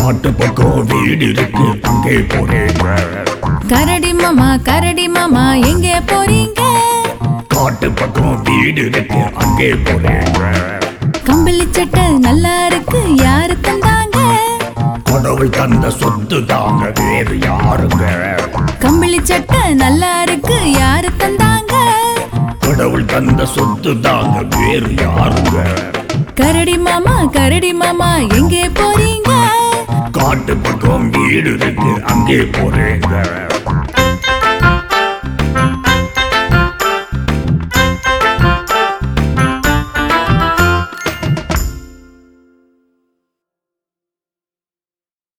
காட்டு பக்கம் வீடு இருக்கு அங்கே போறேங்க கரடி மாமா கரடி மாமா எங்கே போறீங்க காட்டு பக்கம் வீடு இருக்கு அங்கே போறேங்க கம்பளி சட்டை நல்லா இருக்கு யாரு தந்தாங்க கடவுள் தந்த சொத்து தாங்க வேறு யாருங்க கம்பளி சட்டை நல்லா இருக்கு யாரு தந்தாங்க கடவுள் தந்த சொத்து தாங்க வேறு யாருங்க கரடி மாமா கரடி மாமா எங்கே போறீங்க காட்டு பக்கம் வீடு இருக்கு அங்கே போறேங்க